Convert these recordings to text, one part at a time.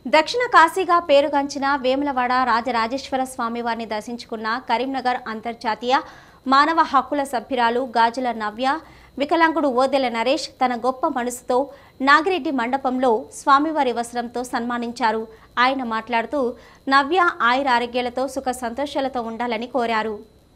దక్షిణ కాశీగా పేరుగాంచిన వేములవాడ రాజరాజేశ్వర స్వామివారిని దర్శించుకున్న కరీంనగర్ అంతర్జాతీయ మానవ హక్కుల సభ్యురాలు గాజుల నవ్య వికలాంగుడు ఓదెల నరేష్ తన గొప్ప మనసుతో నాగిరెడ్డి మండపంలో స్వామివారి వస్త్రంతో సన్మానించారు ఆయన మాట్లాడుతూ నవ్య ఆయుర ఆరోగ్యాలతో సుఖ సంతోషాలతో ఉండాలని కోరారు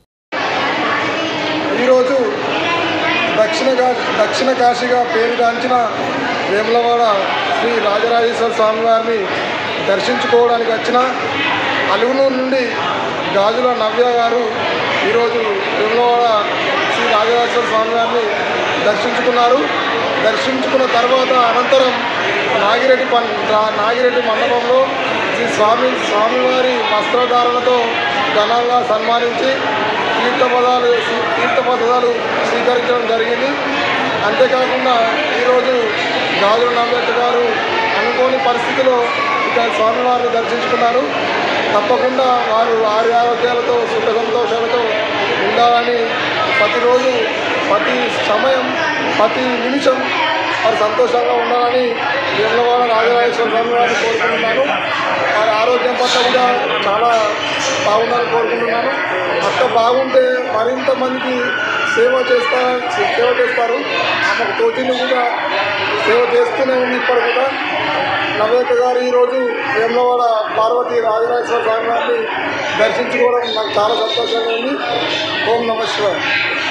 ఈరోజు దక్షిణ కా- దక్షిణ కాశీగా పేరుగాంచిన వేములవాడ శ్రీ రాజరాజేశ్వర స్వామి వారిని దర్శించుకోవడానికి వచ్చిన అలుగునూరు నుండి గాజుల నవ్య గారు ఈరోజు వేములవాడ శ్రీ రాజరాజేశ్వర స్వామి వారిని దర్శించుకున్నారు దర్శించుకున్న తర్వాత అనంతరం నాగిరెడ్డి పన్ రా- నాగిరెడ్డి మండపంలో శ్రీ స్వామి స్వామివారి వస్త్రధారణతో ఘనంగా సన్మానించి తీర్థ పదాలు తీర్థ పదాలు స్వీకరించడం జరిగింది అంతేకాకుండా ఈరోజు గాజుల నాగరెడ్డి గారు అనుకోని పరిస్థితిలో ఇక్కడ స్వామివారిని దర్శించుకున్నారు తప్పకుండా వారు ఆరు ఆరోగ్యాలతో సుఖ సంతోషాలతో ఉండాలని ప్రతిరోజు ప్రతి సమయం ప్రతి నిమిషం వారు సంతోషంగా ఉండాలని వేములవాడ రాజరాజేశ్వర స్వామి వారిని కోరుకుంటున్నాను వారి ఆరోగ్యం పట్ల కూడా చాలా బాగుండాలని కోరుకుంటున్నాను అంత బాగుంటే మరింత మందికి సేవ చేస్తా సేవ చేస్తారు ఆమెకు తోచింది కూడా సేవ చేస్తూనే ఉంది ఇప్పుడు కూడా నవేక గారు ఈరోజు వేములవాడ పార్వతి రాజరాజేశ్వర స్వామి వారిని దర్శించుకోవడం నాకు చాలా సంతోషంగా ఉంది ఓం నమ శివాయ